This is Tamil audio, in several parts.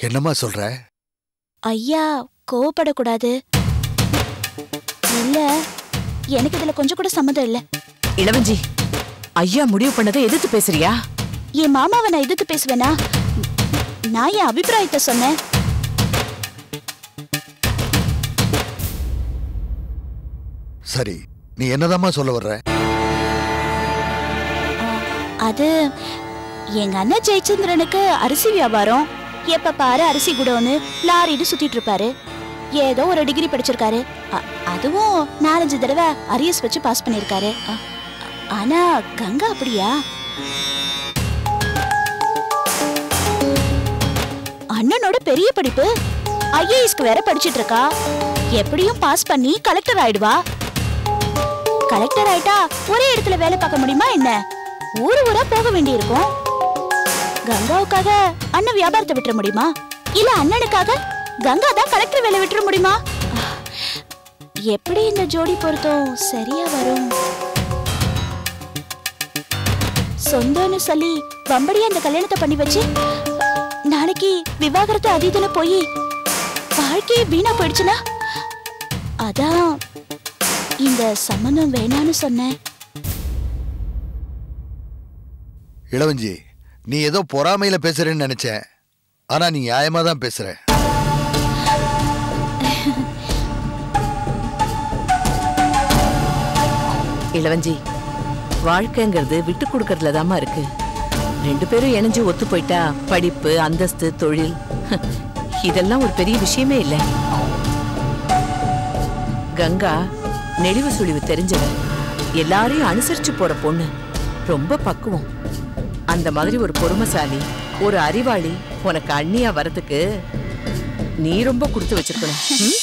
என்னம்மா சொல்ற ஐயா கோவப்படக்கூடாது இல்ல எனக்கு இதுல கொஞ்சம் கூட சம்மதம் இல்ல இளவஞ்சி ஐயா முடிவு பண்ணதை எதிர்த்து பேசுறியா என் மாமாவை நான் எதிர்த்து பேசுவேனா நான் என் அபிப்பிராயத்தை சொன்னேன் சரி நீ என்னதாம்மா சொல்ல வர்ற அது எங்க அண்ணன் ஜெயச்சந்திரனுக்கு அரிசி வியாபாரம் எப்ப பாரு அரிசி குடோன்னு லாரின்னு சுத்திட்டு இருப்பாரு ஏதோ ஒரு டிகிரி படிச்சிருக்காரு அ- அதுவும் நாலஞ்சு தடவை அரியஸ் வச்சு பாஸ் பண்ணிருக்காரு அ- ஆனா கங்கா அப்படியா அண்ணனோட பெரிய படிப்பு ஐஏஎஸ்க்கு வேற படிச்சிட்டு இருக்கா எப்படியும் பாஸ் பண்ணி கலெக்டர் ஆயிடுவா கலெக்டர் ஆயிட்டா ஒரே இடத்துல வேலை பார்க்க முடியுமா என்ன ஊரு ஊரா போக வேண்டியிருக்கும் கங்காவுக்காக அண்ணன் வியாபாரத்தை விட்டுற முடியுமா இல்ல அண்ணனுக்காக கங்கா தான் கலெக்டர் வேலை விட்டுற முடியுமா எப்படி இந்த ஜோடி பொருத்தம் சரியா வரும் சொந்தம்னு சொல்லி வம்படியா இந்த கல்யாணத்தை பண்ணி வச்சு நாளைக்கு விவாகரத்து அதீதன போய் வாழ்க்கையே வீணா போயிடுச்சுன்னா அதான் இந்த சம்மந்தம் வேணான்னு சொன்னேன் இளவஞ்சி நீ ஏதோ பொறாமையில பேசுறேன்னு நினைச்சேன் ஆனா நீ நியாயமா தான் பேசுற இளவஞ்சி வாழ்க்கைங்கிறது விட்டு கொடுக்கறதுல தாம்மா இருக்கு ரெண்டு பேரும் இணைஞ்சு ஒத்து போயிட்டா படிப்பு அந்தஸ்து தொழில் இதெல்லாம் ஒரு பெரிய விஷயமே இல்ல கங்கா நெளிவு சுழிவு தெரிஞ்சவ எல்லாரையும் அனுசரிச்சு போற பொண்ணு ரொம்ப பக்குவம் அந்த மாதிரி ஒரு பொறுமைசாலி ஒரு அறிவாளி உனக்கு அண்ணியா வரதுக்கு நீ ரொம்ப கொடுத்து வச்சிருக்கணும் ம்?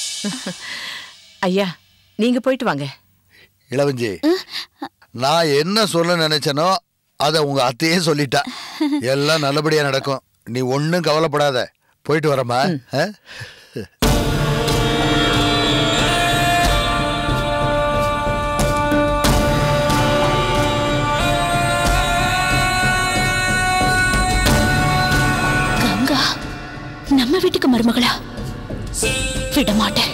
ஐயா நீங்க போயிட்டு வாங்க இளவஞ்சி நான் என்ன சொல்ல நினைச்சனோ அதை உங்க அத்தையே சொல்லிட்டா எல்லாம் நல்லபடியா நடக்கும் நீ ஒன்றும் கவலைப்படாத போயிட்டு வரமா கங்கா நம்ம வீட்டுக்கு மருமகளா விட மாட்டேன்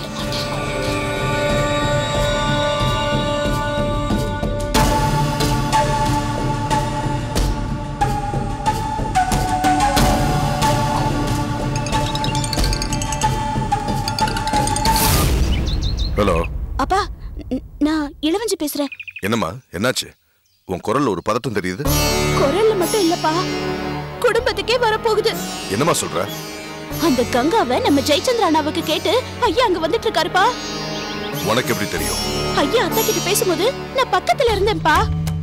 ஹலோ அப்பா ந- நான் இளவஞ்சி பேசுறேன் என்னம்மா என்னாச்சு உன் குரல்ல ஒரு பதட்டம் தெரியுது குரல்ல மட்டும் இல்லப்பா குடும்பத்துக்கே வரப்போகுது என்னம்மா சொல்ற அந்த கங்காவை நம்ம ஜெயச்சந்திர அண்ணாவுக்கு கேட்டு ஐயா அங்க வந்துட்டு இருக்காருப்பா உனக்கு எப்படி தெரியும் ஐயா அத்தை கிட்ட பேசும்போது நான் பக்கத்துல இருந்தேன்ப்பா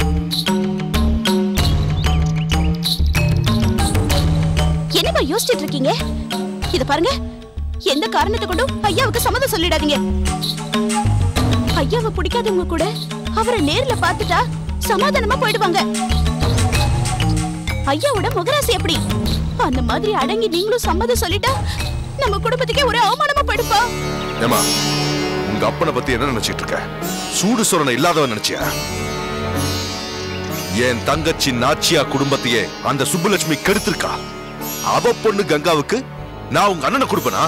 என்னப்பா யோசிச்சிட்டு இருக்கீங்க இத பாருங்க எந்த காரணத்தை கொண்டும் ஐயாவுக்கு சம்மதம் சொல்லிடாதீங்க ஐயாவை பிடிக்காதவங்க கூட அவரை நேர்ல பார்த்துட்டா சமாதானமா போயிடுவாங்க ஐயாவோட முகராசி எப்படி அந்த மாதிரி அடங்கி நீங்களும் சம்மதம் சொல்லிட்டா நம்ம குடும்பத்துக்கே ஒரே அவமானமா போயிடுப்பா ஏமா உங்க அப்பனை பத்தி என்ன நினைச்சிட்டு இருக்க சூடு சொரணை இல்லாதவன் நினைச்சியா என் தங்கச்சி நாச்சியா குடும்பத்தையே அந்த சுப்புலட்சுமி கெடுத்திருக்கா அவ பொண்ணு கங்காவுக்கு நான் உங்க அண்ணனை கொடுப்பனா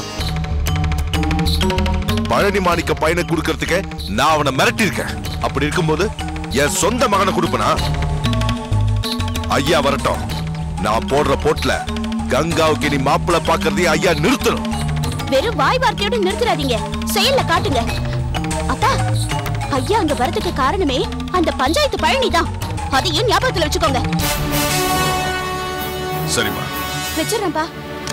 பழனி மாணிக்க பையனை கொடுக்கறதுக்கே நான் அவனை மிரட்டி இருக்கேன் அப்படி இருக்கும்போது என் சொந்த மகனை கொடுப்பனா ஐயா வரட்டும் நான் போடுற போட்ல கங்காவுக்கு நீ மாப்பிள்ளை பாக்குறதையே ஐயா நிறுத்தணும் வெறும் வாய் வார்த்தையோட நிறுத்திடாதீங்க செயல்ல காட்டுங்க அப்பா ஐயா அங்க வரதுக்கு காரணமே அந்த பஞ்சாயத்து பழனி தான் அதையும் ஞாபகத்துல வச்சுக்கோங்க சரிம்மா வச்சிடறேன்ப்பா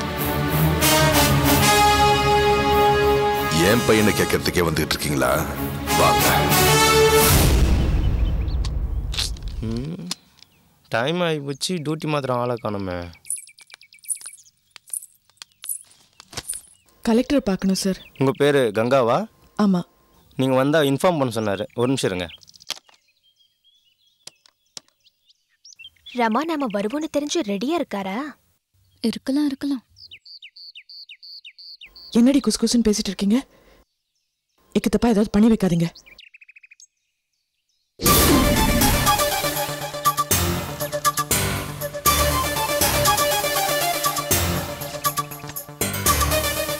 என் பையனை கேட்கறதுக்கே வந்துட்டு இருக்கீங்களா வாங்க டைம் ஆகி போச்சு டியூட்டி மாத்திரம் ஆளை காணுமே கலெக்டர் பார்க்கணும் சார் உங்கள் பேர் கங்காவா ஆமாம் நீங்கள் வந்தால் இன்ஃபார்ம் பண்ண சொன்னார் ஒரு நிமிஷம் இருங்க ரமா நாம வருவோம்னு தெரிஞ்சு ரெடியா இருக்காரா இருக்கலாம் இருக்கலாம் என்னடி குசு குசுன்னு பேசிட்டு இருக்கீங்க இக்கு தப்பா ஏதாவது பண்ணி வைக்காதீங்க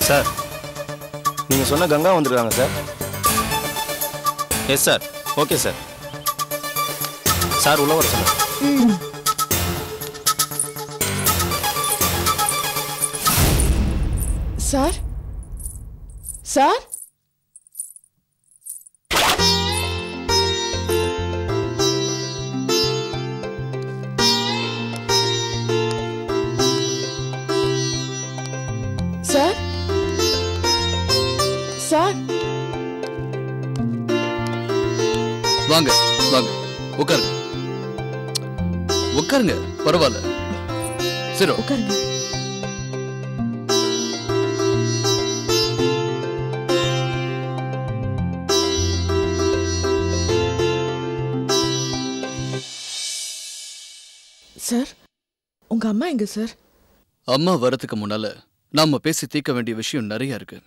சார் நீங்கள் சொன்ன கங்கா வந்திருக்காங்க sir yes sir okay sir sir உள்ள வர சொல்லுங்கள் சார் சார் சார் சார் வாங்க வாங்க உட்காருங்க உட்காருங்க பரவாயில்ல சரி உட்காருங்க சார் உங்க அம்மா எங்க சார் அம்மா வரதுக்கு முன்னால நாம பேசி தீர்க்க வேண்டிய விஷயம் நிறைய இருக்கு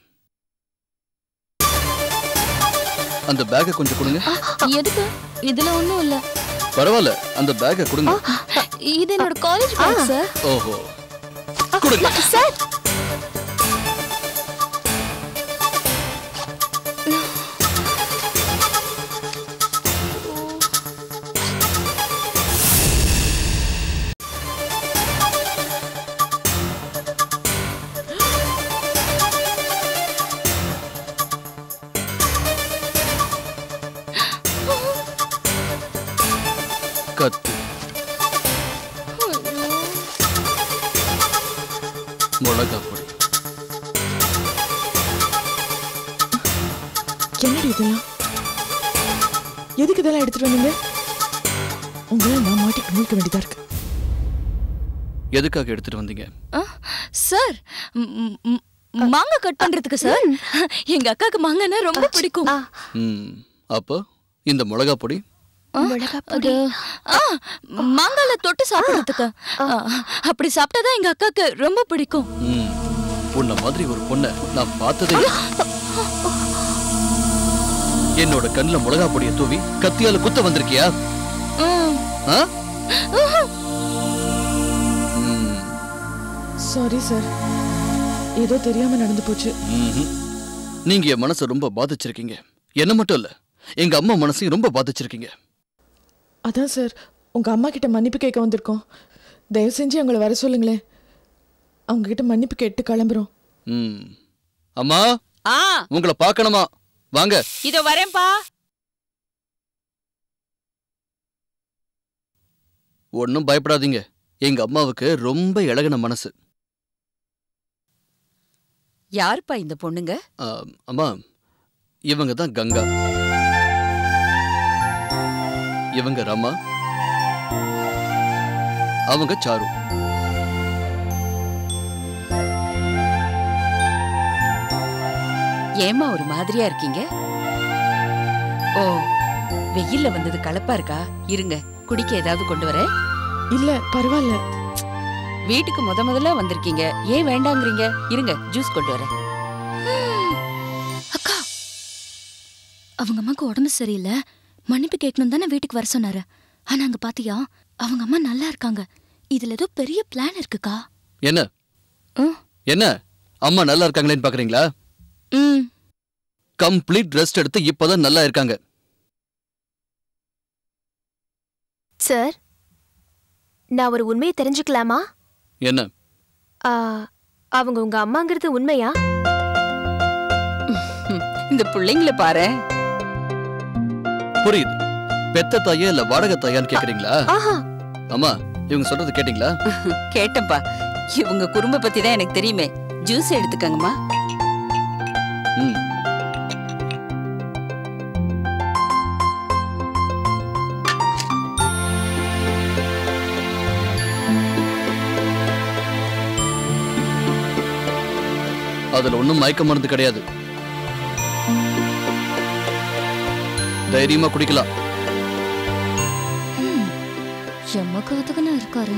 அந்த பேக்கை கொஞ்சம் கொடுங்க எதுக்கு இதுல ஒண்ணும் இல்ல பரவாயில்ல அந்த பேக்கை கொடுங்க இது என்னோட காலேஜ் பேக் சார் ஓஹோ கொடுங்க சார் கத்தி மிளகா பொடி என்னடி இதெல்லாம் எதுக்கு இதெல்லாம் எடுத்துட்டு வந்தீங்க உங்களை நான் மாட்டிட்டு முழிக்க வேண்டியதா இருக்கு எதுக்காக எடுத்துட்டு வந்தீங்க சார் ம், ம், மாங்காய் கட் பண்றதுக்கு சார் எங்க அக்காக்கு மாங்காய்னா ரொம்ப பிடிக்கும் ம் அப்போ இந்த மிளகா பொடி அது ஆ, மாங்கால தொட்டு சாப்பிடுறதுக்கு ஆ, அப்படி சாப்பிட்டாதான் எங்க அக்காக்கு ரொம்ப பிடிக்கும் ம் உன்ன மாதிரி ஒரு பொண்ணை நான் பார்த்ததே இல்ல. என்னோட கண்ணுல மிளகா பொடியை தூவி கத்தியால குத்த வந்திருக்கியா ம். ஆ? சாரி சார் ஏதோ தெரியாம நடந்து போச்சு ம்ஹும். நீங்க என் மனசை ரொம்ப பாதிச்சிருக்கீங்க என்ன மட்டும் இல்ல எங்க அம்மா மனசையும் ரொம்ப பாதிச்சிருக்கீங்க அதான் சார் உங்க அம்மா கிட்ட மன்னிப்பு கேட்க வந்திருக்கோம் தயவு செஞ்சு அவங்கள வர சொல்லுங்களேன் அவங்க கிட்ட மன்னிப்பு கேட்டு கிளம்புறோம் ம் அம்மா ஆ உங்களை பார்க்கணுமா வாங்க இதோ வரேன்பா ஒன்றும் பயப்படாதீங்க எங்க அம்மாவுக்கு ரொம்ப இழகின மனசு யாருப்பா இந்த பொண்ணுங்க ஆ, அம்மா இவங்க தான் கங்கா இவங்க ரமா அவங்க சாரு ஏமா ஒரு மாதிரியா இருக்கீங்க ஓ வெயில்ல வந்தது களைப்பா இருக்கா இருங்க குடிக்க ஏதாவது கொண்டு வரேன் இல்ல பரவாயில்ல வீட்டுக்கு முத முதல்ல வந்திருக்கீங்க ஏன் வேண்டாங்கிறீங்க இருங்க ஜூஸ் கொண்டு வரேன் அக்கா அவங்க அம்மாக்கு உடம்பு சரியில்லை மன்னிப்பு கேட்கணும் தானே வீட்டுக்கு வர சொன்னாரு ஆனா அங்க பாத்தியா அவங்க அம்மா நல்லா இருக்காங்க இதுல ஏதோ பெரிய பிளான் இருக்குக்கா என்ன ம். என்ன அம்மா நல்லா இருக்காங்களேன்னு பாக்குறீங்களா ம் கம்ப்ளீட் ரெஸ்ட் எடுத்து இப்பதான் நல்லா இருக்காங்க சார் நான் ஒரு உண்மையை தெரிஞ்சுக்கலாமா என்ன ஆ, அவங்க உங்க அம்மாங்கிறது உண்மையா இந்த பிள்ளைங்கள பாரு புரியுது பெத்த தாயா இல்ல வாடகை தாயான்னு கேக்குறீங்களா ஆஹா அம்மா இவங்க சொல்றது கேட்டீங்களா கேட்டேன்பா இவங்க குடும்ப பத்தி தான் எனக்கு தெரியுமே ஜூஸ் எடுத்துக்கங்கம்மா ம் அதுல ஒண்ணும் மயக்க மருந்து கிடையாது தைரியமா குடிக்கலாம் எம்மக்காத்துக்குன்னு இருக்காரு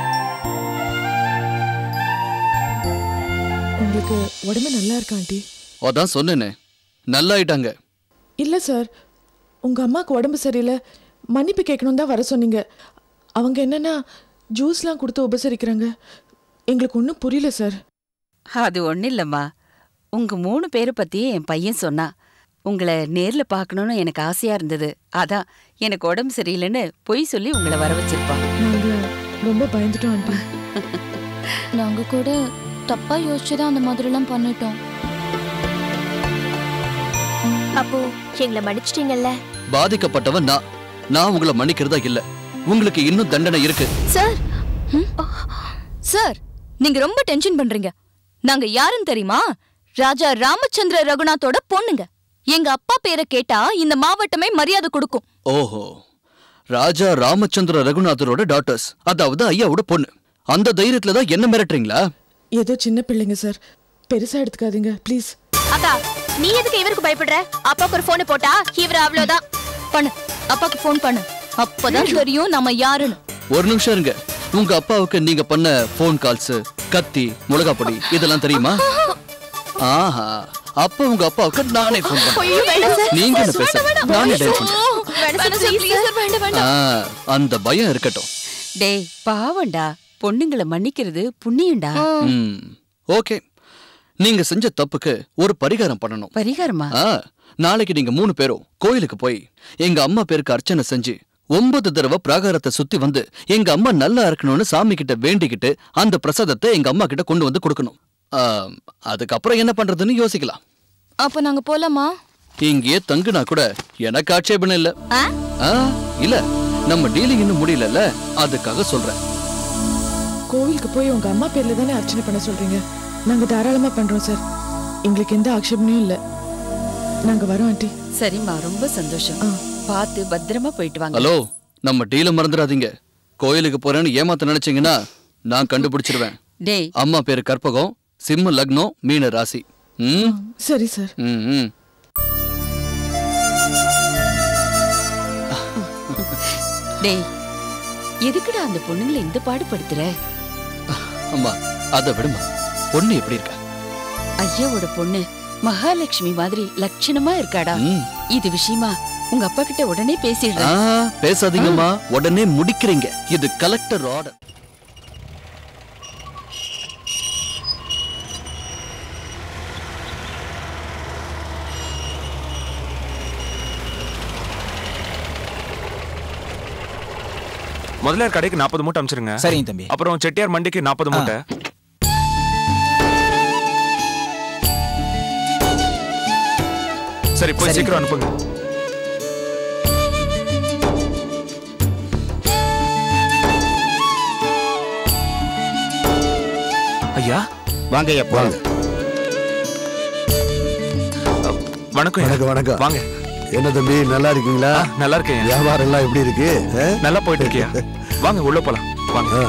உங்களுக்கு உடம்பு நல்லா இருக்கா ஆண்டி அதான் சொன்னேனே நல்லாயிட்டாங்க இல்லை சார் உங்கள் அம்மாவுக்கு உடம்பு சரியில்லை மன்னிப்பு கேட்கணும் தான் வர சொன்னீங்க அவங்க என்னன்னா ஜூஸ்லாம் கொடுத்து உபசரிக்கிறாங்க எங்களுக்கு ஒன்றும் புரியல சார் அது ஒன்றும் இல்லைம்மா உங்க மூணு பேரை பத்தியே என் பையன் சொன்னான் உங்களை நேர்ல பார்க்கணும்னு எனக்கு ஆசையா இருந்தது அதான் எனக்கு உடம்பு சரியில்லைன்னு பொய் சொல்லி உங்களை வர வச்சிருப்பான் நாங்கள் ரொம்ப பயந்துட்டோம் ஆண்டி நாங்க கூட தப்பா யோசிச்சுதான் அந்த மாதிரிலாம் பண்ணிட்டோம் அப்போ எங்களை மன்னிச்சிட்டீங்கல்ல பாதிக்கப்பட்டவன் நான் நான் உங்களை மன்னிக்கிறதா இல்ல உங்களுக்கு இன்னும் தண்டனை இருக்கு சார் சார் நீங்க ரொம்ப டென்ஷன் பண்றீங்க நாங்க யாருன்னு தெரியுமா ராஜா ராமச்சந்திர ரகுநாத்தோட பொண்ணுங்க எங்க அப்பா பேரை கேட்டா இந்த மாவட்டமே மரியாதை கொடுக்கும் ஓஹோ ராஜா ராமச்சந்திர ரகுநாதரோட டாட்டர்ஸ் அதாவது ஐயாவோட பொண்ணு அந்த தைரியத்துல தான் என்ன மிரட்டுறீங்களா ஏதோ சின்ன பிள்ளைங்க சார் பெருசாக எடுத்துக்காதீங்க ப்ளீஸ் அக்கா நீ எதுக்கு இவருக்கு பயப்படுற அப்பாவுக்கு ஒரு போன் போட்டா இவர் அவ்வளவுதான் பண்ணு அப்பாக்கு ஃபோன் பண்ணு அப்பதான் தெரியும் நம்ம யாருன்னு ஒரு நிமிஷம் இருங்க உங்க அப்பாவுக்கு நீங்க பண்ண ஃபோன் கால்ஸ் கத்தி மிளகாப் பொடி இதெல்லாம் தெரியுமா ஆஹா அப்ப உங்க அப்பாவுக்கு நானே ஃபோன் ஐயோ, வேண்டாம் பண்ணேன் சார். நீங்க என்ன சார், பேச வேண்டாம், நானே வேண்டாம் டயல் சார். பண்றேன் வேண்டாம் சார், please சார், வேண்டாம், வேண்டாம். ஆ, அந்த பயம் இருக்கட்டும் டேய் பாவண்டா பொண்ணுங்களை மன்னிக்கிறது புண்ணியம்டா ம் ஓகே நீங்க செஞ்ச தப்புக்கு ஒரு பரிகாரம் பண்ணணும் பரிகாரமா ஆ நாளைக்கு நீங்க மூணு பேரும் கோயிலுக்கு போய் எங்க அம்மா பேருக்கு அர்ச்சனை செஞ்சு ஒன்பது தடவை பிராகாரத்தை சுத்தி வந்து எங்க அம்மா நல்லா இருக்கணும்னு சாமி கிட்ட வேண்டிக்கிட்டு அந்த பிரசாதத்தை எங்க அம்மா கிட்ட கொண்டு வந்து கொடுக்கணும் ஆ, அதுக்கப்புறம் என்ன பண்றதுன்னு யோசிக்கலாம் அப்ப நாங்க போலாமா இங்கேயே தங்குனா கூட எனக்கு ஆட்சேபணம் இல்ல ஆ? ஆ, இல்ல நம்ம டீலிங் இன்னும் முடியலல்ல அதுக்காக சொல்றேன் கோவிலுக்கு போய் உங்கள் அம்மா பேரில் தானே அர்ச்சனை பண்ண சொல்கிறீங்க நாங்கள் தாராளமாக பண்ணுறோம் சார் எங்களுக்கு எந்த ஆக்ஷேபனையும் இல்லை நாங்கள் வரோம் ஆண்டி சரிம்மா ரொம்ப சந்தோஷம் ஆ. பார்த்து பத்திரமா போயிட்டு வாங்க ஹலோ நம்ம டீல மறந்துடாதீங்க கோயிலுக்கு போறேன்னு ஏமாத்த நினைச்சீங்கன்னா நான் கண்டுபிடிச்சிருவேன் டேய் அம்மா பேரு கற்பகம் சிம்ம லக்னம் மீன ராசி ம் சரி சார் ம் ம் டேய் எதுக்குடா அந்த பொண்ணுங்களை இந்த பாடுபடுத்துற அம்மா அதை விடுமா பொண்ணு எப்படி இருக்கா ஐயாவோட பொண்ணு மகாலட்சுமி மாதிரி லட்சணமா இருக்காடா ம். இது விஷயமா உங்க அப்பா கிட்ட உடனே ஆ, பேசிடுறேன் பேசாதீங்கம்மா உடனே முடிக்கிறீங்க இது கலெக்டர் ஆர்டர் முதல்ல கடைக்கு நாற்பது மூட்டை அனுப்பிச்சிருங்க சரிங்க தம்பி அப்புறம் செட்டியார் மண்டிக்கு நாற்பது மூட்டை சரி போய் சரிங்க. சீக்கிரம் அனுப்புங்க ஐயா வாங்க ஐயா போலாம் வணக்கம் ஐயா. வணக்கம் வணக்கம் வாங்க என்ன தம்பி நல்லா இருக்கீங்களா ஆ, நல்லா இருக்கேன் ஐயா. வியாபாரம் எல்லாம் எப்படி இருக்கு ஆ? நல்லா போயிட்டு இருக்கியா வாங்க உள்ள போலாம் வாங்க ஆ.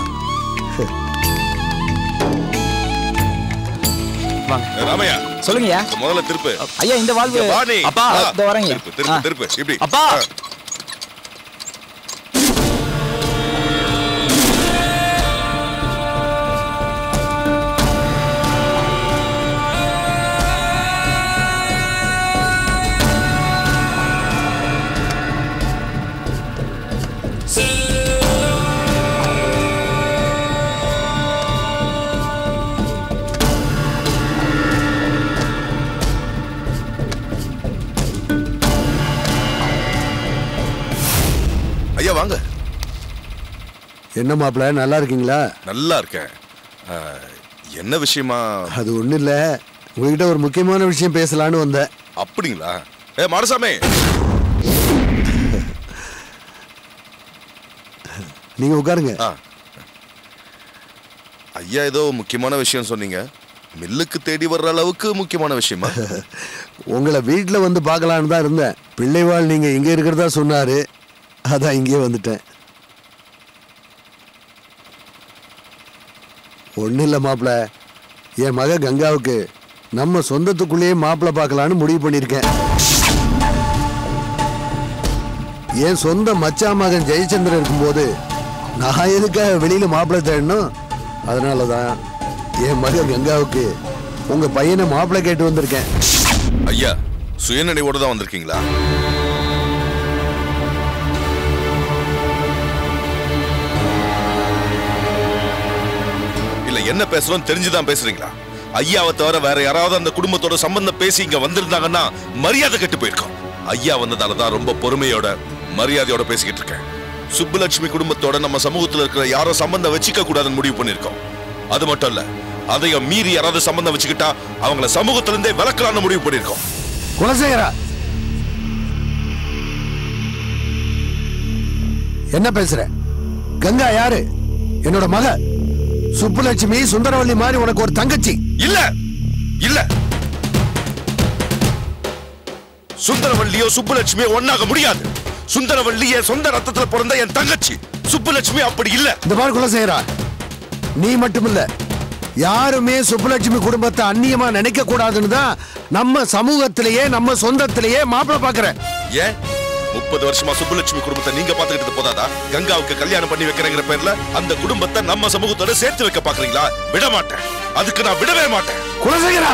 வாங்க ராமையா சொல்லுங்க ஐயா முதல்ல திருப்பு ஐயா இந்த வாழ்வு இங்க வா நீ. அப்பா ஆ. இந்த வரேங்க திருப்பு திருப்பு திருப்பு இப்படி அப்பா. ஆ. ஐயா வாங்க என்ன மாப்பிள்ள நல்லா இருக்கீங்களா நல்லா இருக்கேன் ஆ, என்ன விஷயமா அது ஒண்ணும் இல்ல உங்ககிட்ட ஒரு முக்கியமான விஷயம் பேசலான்னு வந்தேன் அப்படிங்களா ஏ மாடசாமி நீங்க உட்காருங்க ஆ. ஐயா ஏதோ முக்கியமான விஷயம் சொன்னீங்க மில்லுக்கு தேடி வர்ற அளவுக்கு முக்கியமான விஷயமா உங்களை வீட்டில் வந்து பார்க்கலான்னு தான் இருந்தேன் பிள்ளைவாள் நீங்க இங்க இருக்கிறதா சொன்னாரு அதான் இங்கே வந்துட்டேன் ஒன்றும் இல்லை மாப்பிள்ள என் மக கங்காவுக்கு நம்ம சொந்தத்துக்குள்ளேயே மாப்பிள்ளை பார்க்கலான்னு முடிவு பண்ணியிருக்கேன் என் சொந்த மச்சா மகன் ஜெயச்சந்திரன் இருக்கும்போது நான் எதுக்காக வெளியில மாப்பிள்ளை தேடணும் அதனால தான் என் மக கங்காவுக்கு உங்க பையனை மாப்பிள்ளை கேட்டு வந்திருக்கேன் ஐயா சுயநினைவோட தான் வந்திருக்கீங்களா இல்ல என்ன பேசுறோம் தெரிஞ்சுதான் பேசுறீங்களா ஐயாவை தவிர வேற யாராவது அந்த குடும்பத்தோட சம்பந்தம் பேசி இங்க வந்திருந்தாங்கன்னா மரியாதை கெட்டு போயிருக்கோம் ஐயா வந்ததால தான் ரொம்ப பொறுமையோட மரியாதையோட பேசிக்கிட்டு இருக்கேன் சுப்புலட்சுமி குடும்பத்தோட நம்ம சமூகத்துல இருக்கிற யாரோ சம்பந்தம் வச்சுக்க கூடாதுன்னு முடிவு பண்ணிருக்கோம் அது மட்டும் இல்ல அதையும் மீறி யாராவது சம்பந்தம் வச்சுக்கிட்டா அவங்கள சமூகத்துல இருந்தே விளக்கலாம்னு முடிவு பண்ணிருக்கோம் குலசேகரா என்ன பேசுற கங்கா யாரு என்னோட மக சுப்புலட்சுமி சுந்தரவல்லி மாதிரி உனக்கு ஒரு தங்கச்சி இல்ல இல்ல சுந்தரவல்லியோ சுப்புலட்சுமியோ ஒண்ணாக முடியாது சுந்தரவல்லி என் சொந்த ரத்தத்துல பிறந்த என் தங்கச்சி சுப்புலட்சுமி அப்படி இல்ல இந்த மாதிரி குலசேகரா நீ மட்டுமில்ல யாருமே சுப்புலட்சுமி குடும்பத்தை அந்நியமா நினைக்க கூடாதுன்னு தான் நம்ம சமூகத்திலேயே நம்ம சொந்தத்திலேயே மாப்பிள்ளை பாக்குற ஏன் முப்பது வருஷமா சுப்புலட்சுமி குடும்பத்தை நீங்க பாத்துக்கிட்டு போதாதா கங்காவுக்கு கல்யாணம் பண்ணி வைக்கிறேங்கிற பேர்ல அந்த குடும்பத்தை நம்ம சமூகத்தோட சேர்த்து வைக்க பாக்குறீங்களா விட மாட்டேன் அதுக்கு நான் விடவே மாட்டேன் குலசேகரா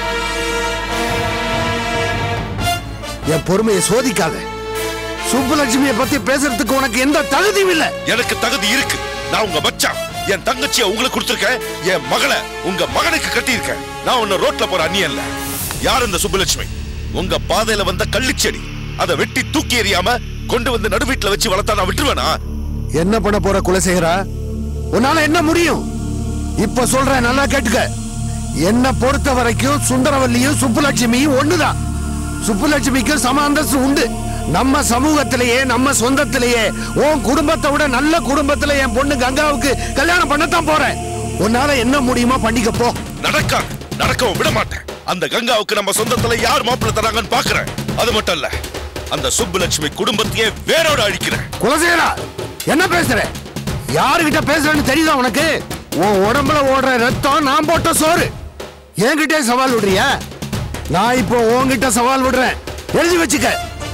என் பொறுமையை சோதிக்காத சுப்புலட்சுமியை பத்தி பேசுறதுக்கு உனக்கு எந்த தகுதியும் இல்ல எனக்கு தகுதி இருக்கு நான் உங்க மச்சான் என் தங்கச்சிய உங்களுக்கு கொடுத்திருக்கேன் என் மகளை உங்க மகனுக்கு கட்டியிருக்கேன் நான் உன்ன ரோட்ல போற அந்நியன் இல்ல யார் இந்த சுப்புலட்சுமி உங்க பாதையில வந்த கள்ளிச்செடி அதை வெட்டி தூக்கி எறியாம கொண்டு வந்து நடுவீட்டுல வச்சு வளர்த்தா நான் விட்டுருவேனா என்ன பண்ண போற குலசேகரா உன்னால என்ன முடியும் இப்ப சொல்றேன் நல்லா கேட்டுக்க என்ன பொறுத்த வரைக்கும் சுந்தரவல்லியும் சுப்புலட்சுமியும் ஒண்ணுதான் சுப்புலட்சுமிக்கும் சம அந்தஸ்து உண்டு நம்ம சமூகத்திலேயே நம்ம சொந்தத்திலேயே உன் குடும்பத்தை விட நல்ல குடும்பத்துல என் பொண்ணு கங்காவுக்கு கல்யாணம் பண்ணத்தான் போறேன் உன்னால என்ன முடியுமோ பண்ணிக்க போ நடக்காது நடக்கவும் விட மாட்டேன் அந்த கங்காவுக்கு நம்ம சொந்தத்துல யார் மாப்பிள்ளை தராங்கன்னு பாக்குறேன் அது மட்டும் இல்ல அந்த சுப்புலட்சுமி குடும்பத்தையே வேரோட அழிக்கிறேன் குலசேகரா என்ன பேசுற யாருகிட்ட பேசுறேன்னு தெரியுதா உனக்கு உன் உடம்புல ஓடுற ரத்தம் நான் போட்ட சோறு என்கிட்டே சவால் விடுறியா நான் இப்போ உன்கிட்ட சவால் விடுறேன் எழுதி வச்சுக்க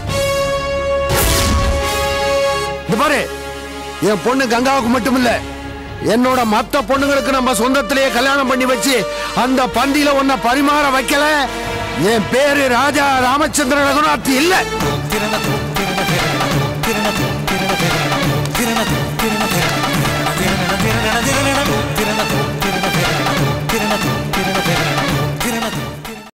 இந்த பாரு என் பொண்ணு கங்காவுக்கு மட்டும் இல்ல என்னோட மத்த பொண்ணுங்களுக்கு நம்ம சொந்தத்திலேயே கல்யாணம் பண்ணி வச்சு அந்த பந்தியில உன்னை பரிமாற வைக்கல என் பேரு ராஜா ராமச்சந்திர ரகுநாத் இல்ல